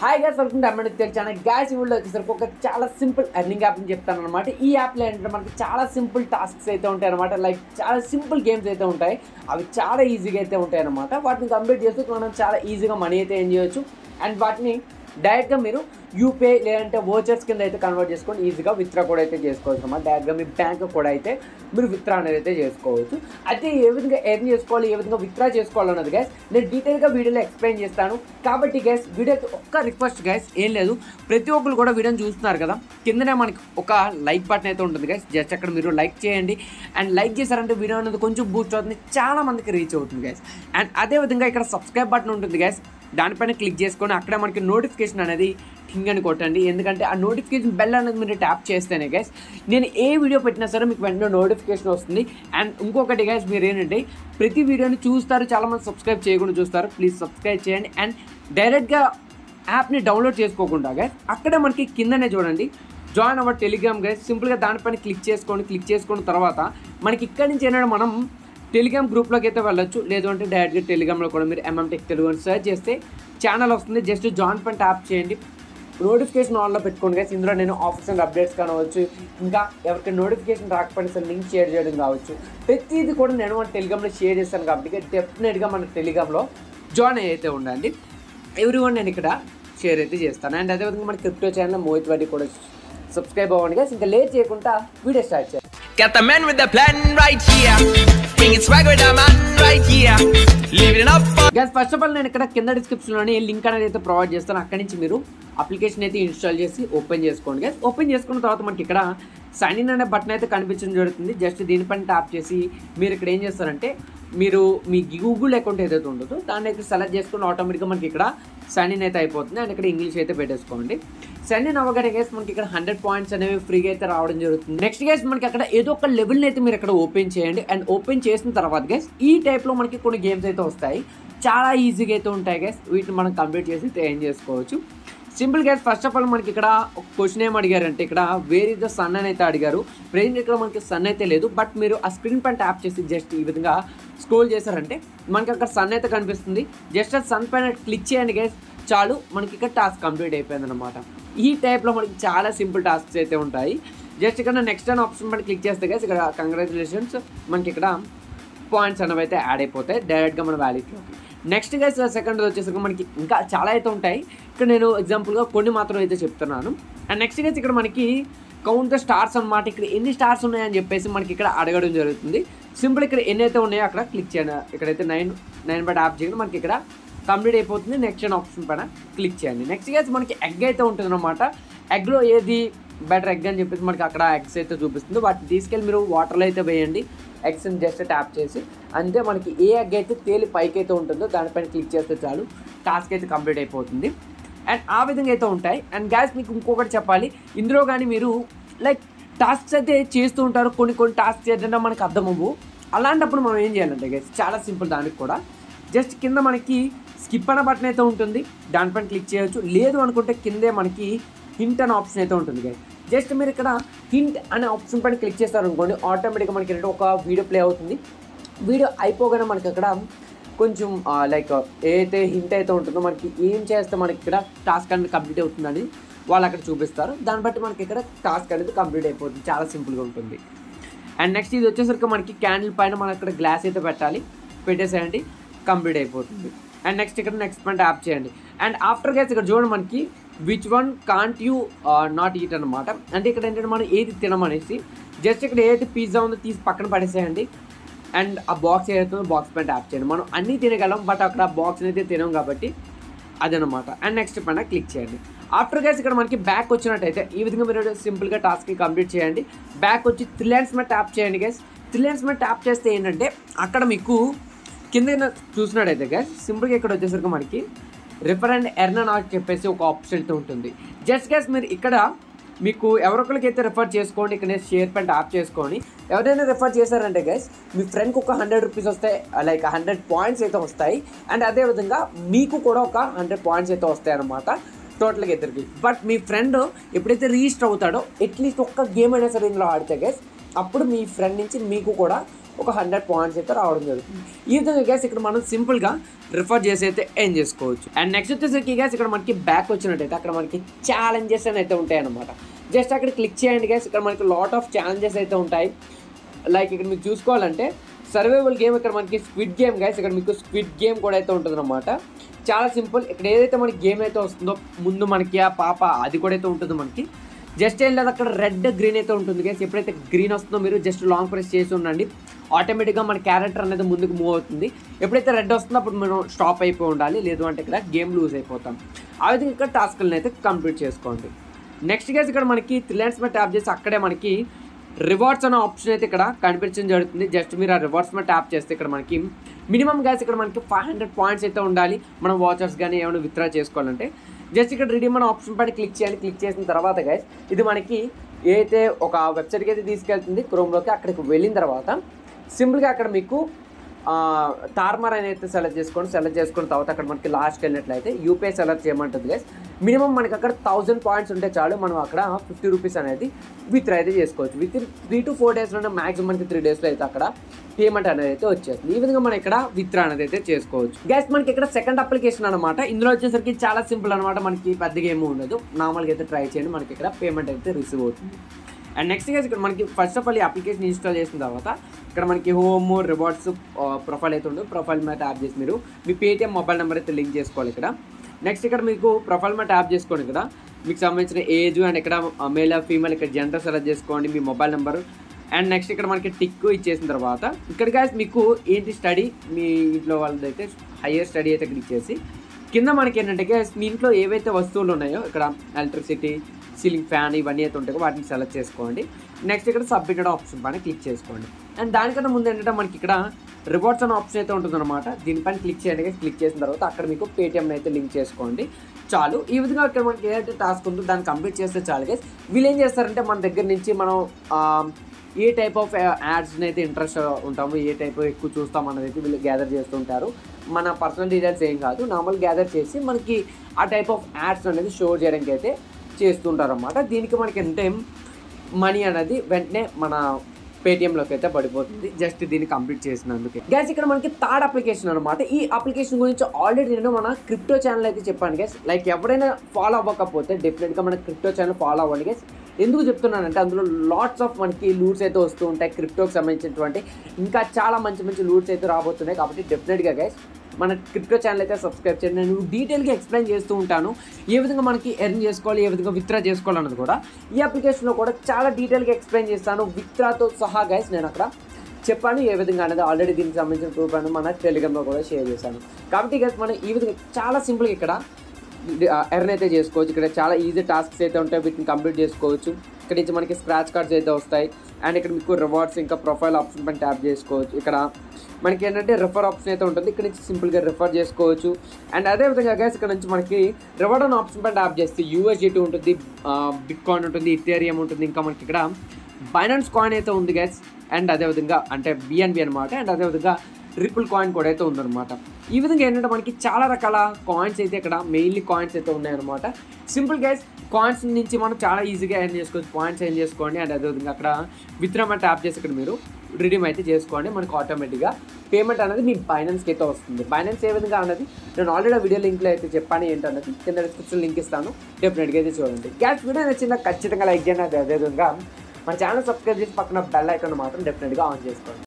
Hi gas welcome to అమ్మడి తెలిసిన gas ఈ వీడియో వచ్చేసరికి ఒక చాలా సింపుల్ ఎర్నింగ్ యాప్ అని చెప్తాను అనమాట ఈ యాప్లో ఏంటంటే మనకి చాలా సింపుల్ టాస్క్స్ అయితే ఉంటాయి అనమాట లైక్ చాలా సింపుల్ గేమ్స్ అయితే ఉంటాయి అవి చాలా ఈజీగా అయితే ఉంటాయి అనమాట వాటిని కంప్లీట్ చేస్తూ మనం చాలా ఈజీగా మనీ అయితే ఏం చేయొచ్చు అండ్ వాటిని డైరెక్ట్గా మీరు యూపీఐ లేదంటే వోచర్స్ కింద అయితే కన్వర్ట్ చేసుకొని ఈజీగా విత్డ్రా కూడా అయితే చేసుకోవచ్చు అన్నమాట డైరెక్ట్గా మీ బ్యాంక్ కూడా అయితే మీరు విత్డ్రా అనేది అయితే చేసుకోవచ్చు అయితే ఏ విధంగా ఎర్న్ చేసుకోవాలి ఏ విధంగా విత్డ్రా చేసుకోవాలన్నది గైస్ నేను డీటెయిల్గా వీడియోలో ఎక్స్ప్లెయిన్ చేస్తాను కాబట్టి గైస్ వీడియోకి ఒక్క రిక్వెస్ట్ గైస్ ఏం లేదు ప్రతి ఒక్కరు కూడా వీడియోని చూస్తున్నారు కదా కిందనే మనకి ఒక లైక్ బటన్ అయితే ఉంటుంది గైస్ జస్ట్ అక్కడ మీరు లైక్ చేయండి అండ్ లైక్ చేశారంటే వీడియో అనేది కొంచెం బూస్ట్ అవుతుంది చాలా మందికి రీచ్ అవుతుంది గైస్ అండ్ అదే విధంగా ఇక్కడ సబ్స్క్రైబ్ బటన్ ఉంటుంది గైస్ దానిపైన క్లిక్ చేసుకొని అక్కడ మనకి నోటిఫికేషన్ అనేది టింగ్ అని కొట్టండి ఎందుకంటే ఆ నోటిఫికేషన్ బెల్ అనేది మీరు ట్యాప్ చేస్తేనే గైస్ నేను ఏ వీడియో పెట్టినా సరే మీకు వెంటనే నోటిఫికేషన్ వస్తుంది అండ్ ఇంకొకటి గైస్ మీరు ఏంటంటే ప్రతి వీడియోని చూస్తారు చాలామంది సబ్స్క్రైబ్ చేయకుండా చూస్తారు ప్లీజ్ సబ్స్క్రైబ్ చేయండి అండ్ డైరెక్ట్గా యాప్ని డౌన్లోడ్ చేసుకోకుండా గైస్ అక్కడే మనకి కిందనే చూడండి జాయిన్ అవర్ టెలిగ్రామ్ గైస్ సింపుల్గా దానిపైన క్లిక్ చేసుకోండి క్లిక్ చేసుకున్న తర్వాత మనకి ఇక్కడి నుంచి ఏంటంటే మనం టెలిగ్రామ్ గ్రూప్లోకి అయితే వెళ్ళొచ్చు లేదు అంటే డైరెక్ట్గా టెలిగ్రామ్లో కూడా మీరు ఎంఎం టెక్ తెలుగు అని సెర్చ్ చేస్తే ఛానల్ వస్తుంది జస్ట్ జాయిన్ పైన ట్యాప్ చేయండి నోటిఫికేషన్ ఆన్లో పెట్టుకోండి గైస్ ఇందులో నేను ఆఫీస్ అండ్ అప్డేట్స్ కావచ్చు ఇంకా ఎవరికి నోటిఫికేషన్ రాకపోయినా సరే లింక్ షేర్ చేయడం కావచ్చు ప్రతిదీ కూడా నేను మన టెలిగ్రామ్లో షేర్ చేస్తాను కాబట్టి డెఫినెట్గా మన టెలిగ్రామ్లో జాయిన్ అయితే ఉండండి ఎవ్రీ వన్ నేను ఇక్కడ షేర్ అయితే చేస్తాను అండ్ అదేవిధంగా మన క్రిప్టో ఛానల్ మోహిత్ వాడి కూడా సబ్స్క్రైబ్ అవ్వండి గైస్ ఇంకా లేట్ చేయకుండా వీడియో స్టార్ట్ చేయాలి Got the man with the plan right here. Bringing swag with the man right here. Living it up for guys first of all నేను ఇక్కడ కింద డిస్క్రిప్షన్లోని లింక్ అనేది అయితే ప్రొవైడ్ చేస్తాను అక్కడి నుంచి మీరు అప్లికేషన్ అయితే ఇన్స్టాల్ చేసి ఓపెన్ చేసుకోండి గ్యాస్ ఓపెన్ చేసుకున్న తర్వాత మనకి ఇక్కడ సైన్ ఇన్ అనే బటన్ అయితే కనిపించడం జరుగుతుంది జస్ట్ దీనిపైన ట్యాప్ చేసి మీరు ఇక్కడ ఏం చేస్తారంటే మీరు మీ గూగుల్ అకౌంట్ ఏదైతే ఉంటుందో దాన్ని అయితే సెలెక్ట్ చేసుకుని ఆటోమేటిక్గా మనకి ఇక్కడ సైన్ ఇన్ అయితే అయిపోతుంది అండ్ ఇక్కడ ఇంగ్లీష్ అయితే పెట్టేసుకోండి సైన్ ఇన్ అవ్వగానే గేస్ మనకి ఇక్కడ హండ్రెడ్ పాయింట్స్ అనేవి ఫ్రీగా అయితే రావడం జరుగుతుంది నెక్స్ట్ గేస్ మనకి అక్కడ ఏదో ఒక లెవెల్ని అయితే మీరు ఇక్కడ ఓపెన్ చేయండి అండ్ ఓపెన్ చేసిన తర్వాత గేస్ ఈ టైప్లో మనకి కొన్ని గేమ్స్ అయితే వస్తాయి చాలా ఈజీగా అయితే ఉంటాయి గైస్ వీటిని మనం కంప్లీట్ చేసి ఏం చేసుకోవచ్చు simple guys first of all మనకి ఇక్కడ ఒక క్వశ్చన్ ఏం అడిగారంటే ఇక్కడ వేర్ ఇస్ ద సన్ అని అయితే అడిగారు ప్రెజెంట్ ఇక్కడ మనకి సన్ అయితే లేదు బట్ మీరు ఆ స్క్రీన్ పైన ట్యాప్ చేసి జస్ట్ ఈ విధంగా స్క్రోల్ చేశారంటే మనకి అక్కడ సన్ అయితే కనిపిస్తుంది జస్ట్ ఆ సన్ పైన క్లిక్ చేయండి గైస్ చాలు మనకి ఇక్కడ టాస్క్ కంప్లీట్ అయిపోయింది అనమాట ఈ టైప్లో మనకి చాలా సింపుల్ టాస్క్స్ అయితే ఉంటాయి జస్ట్ ఇక్కడ నెక్స్ట్ అని ఆప్షన్ పైన క్లిక్ చేస్తే గైస్ ఇక్కడ కంగ్రాచులేషన్స్ మనకి ఇక్కడ పాయింట్స్ అనేవి అయితే యాడ్ అయిపోతాయి డైరెక్ట్గా మన వ్యాలీలోకి నెక్స్ట్ గైస్ సెకండ్ వచ్చేసరికి మనకి ఇంకా చాలా అయితే ఉంటాయి ఇక్కడ నేను ఎగ్జాంపుల్గా కొన్ని మాత్రం అయితే చెప్తున్నాను అండ్ నెక్స్ట్ గైస్ ఇక్కడ మనకి కౌంట్ ద స్టార్స్ అనమాట ఇక్కడ ఎన్ని స్టార్స్ ఉన్నాయని చెప్పేసి మనకి ఇక్కడ అడగడం జరుగుతుంది సింపుల్ ఇక్కడ ఎన్ని అయితే ఉన్నాయో అక్కడ క్లిక్ చేయండి ఇక్కడైతే నైన్ నైన్ బట్ యాప్ చేయండి మనకి ఇక్కడ కంప్లీట్ అయిపోతుంది నెక్స్ట్ ఆప్షన్ పైన క్లిక్ చేయండి నెక్స్ట్ గైస్ మనకి ఎగ్ అయితే ఉంటుంది అనమాట ఎగ్లో ఏది బెటర్ ఎగ్ అని చెప్పేసి మనకి అక్కడ ఎగ్స్ అయితే చూపిస్తుంది వాటిని తీసుకెళ్ళి మీరు వాటర్లో అయితే వేయండి ఎగ్స్ని జస్ట్ ట్యాప్ చేసి అంతే మనకి ఏ ఎగ్ అయితే తేలి పైకి అయితే ఉంటుందో దానిపైన క్లిక్ చేస్తే చాలు టాస్క్ అయితే కంప్లీట్ అయిపోతుంది అండ్ ఆ విధంగా అయితే ఉంటాయి అండ్ గ్యాస్ మీకు ఇంకొకటి చెప్పాలి ఇందులో కానీ మీరు లైక్ టాస్క్స్ అయితే చేస్తూ ఉంటారు కొన్ని కొన్ని టాస్క్స్ ఏంటంటే మనకు అర్థమవ్వు అలాంటప్పుడు మనం ఏం చేయాలంటే గైస్ చాలా సింపుల్ దానికి కూడా జస్ట్ కింద మనకి స్కిప్ అనే బటన్ అయితే ఉంటుంది దానిపైన క్లిక్ చేయొచ్చు లేదు అనుకుంటే కిందే మనకి హింట్ అనే ఆప్షన్ అయితే ఉంటుంది గైస్ జస్ట్ మీరు ఇక్కడ హింట్ అనే ఆప్షన్ పైన క్లిక్ చేస్తారు అనుకోండి ఆటోమేటిక్గా మనకి ఏంటంటే ఒక వీడియో ప్లే అవుతుంది వీడియో అయిపోగానే మనకి అక్కడ కొంచెం లైక్ ఏదైతే హింట్ అయితే ఉంటుందో మనకి ఏం చేస్తే మనకి ఇక్కడ టాస్క్ అనేది కంప్లీట్ అవుతుందని వాళ్ళు అక్కడ చూపిస్తారు దాన్ని బట్టి మనకి ఇక్కడ టాస్క్ అనేది కంప్లీట్ అయిపోతుంది చాలా సింపుల్గా ఉంటుంది అండ్ నెక్స్ట్ ఇది వచ్చేసరికి మనకి క్యాండిల్ పైన మనం ఇక్కడ గ్లాస్ అయితే పెట్టాలి పెట్టేసేయండి కంప్లీట్ అయిపోతుంది అండ్ నెక్స్ట్ ఇక్కడ నెక్స్ట్ పాయింట్ యాప్ చేయండి అండ్ ఆఫ్టర్ గైస్ ఇక్కడ చూడండి మనకి which one can't you not eat అనమాట అంటే ఇక్కడ ఏంటంటే మనం ఏది తినమనేసి జస్ట్ ఇక్కడ ఏదైతే పిజ్జా ఉందో తీసి పక్కన పడేసేయండి అండ్ ఆ బాక్స్ ఏదైతే బాక్స్ పైన ట్యాప్ చేయండి మనం అన్నీ తినగలం బట్ అక్కడ ఆ బాక్స్ అయితే తినం కాబట్టి అదనమాట అండ్ నెక్స్ట్ పైన క్లిక్ చేయండి ఆఫ్టర్ గైస్ ఇక్కడ మనకి బ్యాక్ వచ్చినట్టయితే ఈ విధంగా మీరు సింపుల్గా టాస్క్ కంప్లీట్ చేయండి బ్యాక్ వచ్చి త్రీ లైన్స్ మీద ట్యాప్ చేయండి గైస్ త్రీ లైన్స్ మీద ట్యాప్ చేస్తే ఏంటంటే అక్కడ మీకు కింద చూసినట్టయితే గైస్ సింపుల్గా ఇక్కడ వచ్చేసరికి మనకి రిఫర్ అండ్ ఎర్న్ అని చెప్పేసి ఒక ఆప్షన్ అయితే ఉంటుంది జస్ట్ గైస్ మీరు ఇక్కడ మీకు ఎవరొకరికి అయితే రిఫర్ చేసుకోండి ఇక్కడ షేర్ పెంట్ యాప్ చేసుకోండి ఎవరైనా రిఫర్ చేశారంటే గైస్ మీ ఫ్రెండ్కి ఒక హండ్రెడ్ రూపీస్ వస్తాయి లైక్ హండ్రెడ్ పాయింట్స్ అయితే వస్తాయి అండ్ అదేవిధంగా మీకు కూడా ఒక హండ్రెడ్ పాయింట్స్ అయితే వస్తాయి అనమాట టోటల్గా ఇద్దరికి బట్ మీ ఫ్రెండ్ ఎప్పుడైతే రిజిస్టర్ అవుతాడో అట్లీస్ట్ ఒక్క గేమ్ అయినా సరే ఇందులో ఆడితే గైస్ అప్పుడు మీ ఫ్రెండ్ నుంచి మీకు కూడా ఒక హండ్రెడ్ పాయింట్స్ అయితే రావడం జరుగుతుంది ఈ విధంగా గ్యాస్ ఇక్కడ మనం సింపుల్గా రిఫర్ చేసి అయితే ఏం చేసుకోవచ్చు అండ్ నెక్స్ట్ వచ్చేసరికి గ్యాస్ ఇక్కడ మనకి బ్యాక్ వచ్చినట్టయితే అక్కడ మనకి ఛాలెంజెస్ అని అయితే ఉంటాయి అనమాట జస్ట్ అక్కడ క్లిక్ చేయండి గ్యాస్ ఇక్కడ మనకి లాట్ ఆఫ్ ఛాలెంజెస్ అయితే ఉంటాయి లైక్ ఇక్కడ మీకు చూసుకోవాలంటే సర్వైవల్ గేమ్ ఇక్కడ మనకి స్క్విడ్ గేమ్ గైస్ ఇక్కడ మీకు స్క్విడ్ గేమ్ కూడా అయితే ఉంటుంది అనమాట చాలా సింపుల్ ఇక్కడ ఏదైతే మనకి గేమ్ అయితే వస్తుందో ముందు మనకి ఆ పాప అది కూడా అయితే ఉంటుంది మనకి జస్ట్ ఏం లేదు అక్కడ రెడ్ గ్రీన్ అయితే ఉంటుంది గైస్ ఎప్పుడైతే గ్రీన్ వస్తుందో మీరు జస్ట్ లాంగ్ ప్రెస్ చేసి ఉండండి ఆటోమేటిక్గా మన క్యారెక్టర్ అనేది ముందుకు మూవ్ అవుతుంది ఎప్పుడైతే రెడ్ వస్తుందో అప్పుడు మనం స్టాప్ అయిపోయి ఉండాలి లేదు అంటే ఇక్కడ గేమ్ లూజ్ అయిపోతాం ఆ విధంగా ఇక్కడ టాస్క్లను అయితే కంప్లీట్ చేసుకోండి నెక్స్ట్ గైస్ ఇక్కడ మనకి త్రీ లైన్స్ మీద ట్యాప్ చేసి అక్కడే మనకి రివార్డ్స్ అనే ఆప్షన్ అయితే ఇక్కడ కనిపించడం జరుగుతుంది జస్ట్ మీరు ఆ రివార్డ్స్ మీద ట్యాప్ చేస్తే ఇక్కడ మనకి మినిమం గ్యాస్ ఇక్కడ మనకి ఫైవ్ హండ్రెడ్ పాయింట్స్ అయితే ఉండాలి మనం వాచర్స్ కానీ ఏమైనా విత్డ్రా చేసుకోవాలంటే జస్ట్ ఇక్కడ రిడీమ్ అనే ఆప్షన్ పైన క్లిక్ చేయండి క్లిక్ చేసిన తర్వాత గైస్ ఇది మనకి ఏదైతే ఒక వెబ్సైట్కి అయితే తీసుకెళ్తుంది క్రోమ్లోకి అక్కడికి వెళ్ళిన తర్వాత సింపుల్గా అక్కడ మీకు టార్మర్ అని అయితే సెలెక్ట్ చేసుకోండి సెలెక్ట్ చేసుకున్న తర్వాత అక్కడ మనకి లాస్ట్కి వెళ్ళినట్లయితే యూపీఐ సెలెక్ట్ చేయమంటుంది గైస్ మినిమం మనకి అక్కడ థౌసండ్ పాయింట్స్ ఉంటే చాలు మనం అక్కడ ఫిఫ్టీ రూపీస్ అనేది విత్ అయితే చేసుకోవచ్చు with in three to four డేస్లోనే మాక్సిమం మనకి త్రీ డేస్లో అయితే అక్కడ పేమెంట్ అనేది అయితే వచ్చేస్తుంది ఈ విధంగా మనం ఇక్కడ విత్డ్రా అనేది అయితే చేసుకోవచ్చు గ్యాస్ మనకి ఇక్కడ సెకండ్ అప్లికేషన్ అనమాట ఇందులో వచ్చేసరికి చాలా సింపుల్ అనమాట మనకి పెద్దగా ఏమీ ఉండదు నార్మల్గా అయితే ట్రై చేయండి మనకి ఇక్కడ పేమెంట్ అయితే రిసీవ్ అవుతుంది అండ్ నెక్స్ట్ గైస్ ఇక్కడ మనకి ఫస్ట్ ఆఫ్ ఆల్ ఈ అప్లికేషన్ ఇన్స్టాల్ చేసిన తర్వాత ఇక్కడ మనకి హోమ్ రివార్డ్స్ ప్రొఫైల్ అయితే ఉంటుంది ప్రొఫైల్ మీద ట్యాప్ చేసి మీరు మీ పేటిఎం మొబైల్ నెంబర్ అయితే లింక్ చేసుకోవాలి ఇక్కడ నెక్స్ట్ ఇక్కడ మీకు ప్రొఫైల్ మీద ట్యాప్ చేసుకోండి ఇక్కడ మీకు సంబంధించిన ఏజ్ అండ్ ఇక్కడ మేల్ ఫీమేల్ ఇక్కడ జెండర్ సెలెక్ట్ చేసుకోండి మీ మొబైల్ నెంబర్ అండ్ నెక్స్ట్ ఇక్కడ మనకి టిక్ ఇచ్చేసిన తర్వాత ఇక్కడ guys మీకు ఏంటి స్టడీ మీ ఇంట్లో వాళ్ళదైతే హయ్యర్ స్టడీ అయితే క్లిక్ చేసి కింద మనకి ఏంటంటే guys, మీ ఇంట్లో ఏవైతే వస్తువులు ఉన్నాయో ఇక్కడ ఎలక్ట్రిసిటీ సీలింగ్ ఫ్యాన్ ఇవన్నీ అయితే ఉంటాయో వాటిని సెలెక్ట్ చేసుకోండి నెక్స్ట్ ఇక్కడ సబ్మిటెడ్ ఆప్షన్ పైన క్లిక్ చేసుకోండి అండ్ దానికన్నా ముందు ఏంటంటే మనకి ఇక్కడ రివార్డ్స్ అనే ఆప్షన్ అయితే ఉంటుందన్నమాట దీనిపైన క్లిక్ చేయండి guys. క్లిక్ చేసిన తర్వాత అక్కడ మీకు పేటిఎం అయితే లింక్ చేసుకోండి చాలు ఈ విధంగా ఇక్కడ మనకి ఏదైతే టాస్క్ ఉందో దాన్ని కంప్లీట్ చేస్తే చాలు గైస్ వీళ్ళు ఏం చేస్తారంటే మన దగ్గర నుంచి మనం ఆ, ఏ టైప్ ఆఫ్ యాడ్స్ని అయితే ఇంట్రెస్ట్ ఉంటాము ఏ టైప్ ఎక్కువ చూస్తాం అనేది అయితే వీళ్ళు గ్యాదర్ చేస్తుంటారు మన పర్సనల్ డీటెయిల్స్ ఏం కాదు నార్మల్ గ్యాదర్ చేసి మనకి ఆ టైప్ ఆఫ్ యాడ్స్ అనేది షో చేయడానికి అయితే చేస్తుంటారు అన్నమాట దీనికి మనకి అంటే మనీ అనేది వెంటనే మన పేటిఎంలోకి అయితే పడిపోతుంది జస్ట్ దీన్ని కంప్లీట్ చేసినందుకే గ్యాస్ ఇక్కడ మనకి థర్డ్ అప్లికేషన్ అనమాట ఈ అప్లికేషన్ గురించి ఆల్రెడీ నేను మన క్రిప్టో ఛానల్ అయితే చెప్పాను గ్యాస్ లైక్ ఎవరైనా ఫాలో అవ్వకపోతే డెఫినెట్గా మన క్రిప్టో ఛానల్ ఫాలో అవ్వండి గ్యాస్ ఎందుకు చెప్తున్నానంటే అందులో లాట్స్ ఆఫ్ మనకి లూట్స్ అయితే వస్తూ ఉంటాయి క్రిప్టోకి సంబంధించినటువంటి ఇంకా చాలా మంచి మంచి లూట్స్ అయితే రాబోతున్నాయి కాబట్టి డెఫినెట్గా గైస్ మన క్రిప్టో ఛానల్ అయితే సబ్స్క్రైబ్ చేయండి నేను డీటెయిల్గా ఎక్స్ప్లెయిన్ చేస్తూ ఉంటాను ఏ విధంగా మనకి ఎర్న్ చేసుకోవాలి ఏ విధంగా విత్డ్రా చేసుకోవాలి అన్నది కూడా ఈ అప్లికేషన్లో కూడా చాలా డీటెయిల్గా ఎక్స్ప్లెయిన్ చేస్తాను విత్డ్రాతో సహా గైస్ నేను అక్కడ చెప్పాను ఏ విధంగా అనేది ఆల్రెడీ దీనికి సంబంధించిన ప్రూఫ్ అని మన టెలిగ్రామ్లో కూడా షేర్ చేశాను కాబట్టి గైస్ మనం ఈ విధంగా చాలా సింపుల్గా ఇక్కడ ఎర్న్ అయితే చేసుకోవచ్చు ఇక్కడ చాలా ఈజీ టాస్క్స్ అయితే ఉంటాయి వీటిని కంప్లీట్ చేసుకోవచ్చు ఇక్కడ నుంచి మనకి స్క్రాచ్ కార్డ్స్ అయితే వస్తాయి అండ్ ఇక్కడ మీకు రివార్డ్స్ ఇంకా ప్రొఫైల్ ఆప్షన్ పైన ట్యాప్ చేసుకోవచ్చు ఇక్కడ మనకి ఏంటంటే రిఫర్ ఆప్షన్ అయితే ఉంటుంది ఇక్కడ నుంచి సింపుల్గా రిఫర్ చేసుకోవచ్చు అండ్ అదే విధంగా గైస్ ఇక్కడ నుంచి మనకి రివార్డ్ అనే ఆప్షన్ పైన ట్యాప్ చేస్తే యూఎస్జిటీ ఉంటుంది బిట్ కాయిన్ ఉంటుంది ఇథేరియం ఉంటుంది ఇంకా మనకి ఇక్కడ బైనాన్స్ కాయిన్ అయితే ఉంది గైస్ అండ్ అదేవిధంగా అంటే బిఎన్బి అనమాట అండ్ అదేవిధంగా ట్రిపుల్ కాయిన్ కూడా అయితే ఉందన్నమాట ఈ విధంగా ఏంటంటే మనకి చాలా రకాల కాయిన్స్ అయితే ఇక్కడ మెయిన్లీ కాయిన్స్ అయితే ఉన్నాయన్నమాట సింపుల్ గైస్ కాయిన్స్ నుంచి మనం చాలా ఈజీగా ఎర్న్ చేసుకోవచ్చు పాయింట్స్ ఎర్న్ చేసుకోండి అండ్ అదేవిధంగా అక్కడ విత్డ్రామా ట్యాప్ చేసి ఇక్కడ మీరు రిడీమ్ అయితే చేసుకోండి మనకు ఆటోమేటిక్గా పేమెంట్ అనేది మీ బైనాన్స్కి అయితే వస్తుంది బైనాన్స్ ఏ విధంగా అన్నది నేను ఆల్రెడీ వీడియో లింక్లో అయితే చెప్పాను ఏంటన్నది కింద డిస్క్రిప్షన్ లింక్ ఇస్తాను డెఫినెట్గా అయితే చూడండి గ్యాస్ వీడియో నచ్చిందా ఖచ్చితంగా లైక్ చేయండి అదే అదేవిధంగా మన ఛానల్ సబ్స్క్రైబ్ చేసి పక్కన బెల్ ఐకాన్ మాత్రం డెఫినెట్గా ఆన్ చేసుకోండి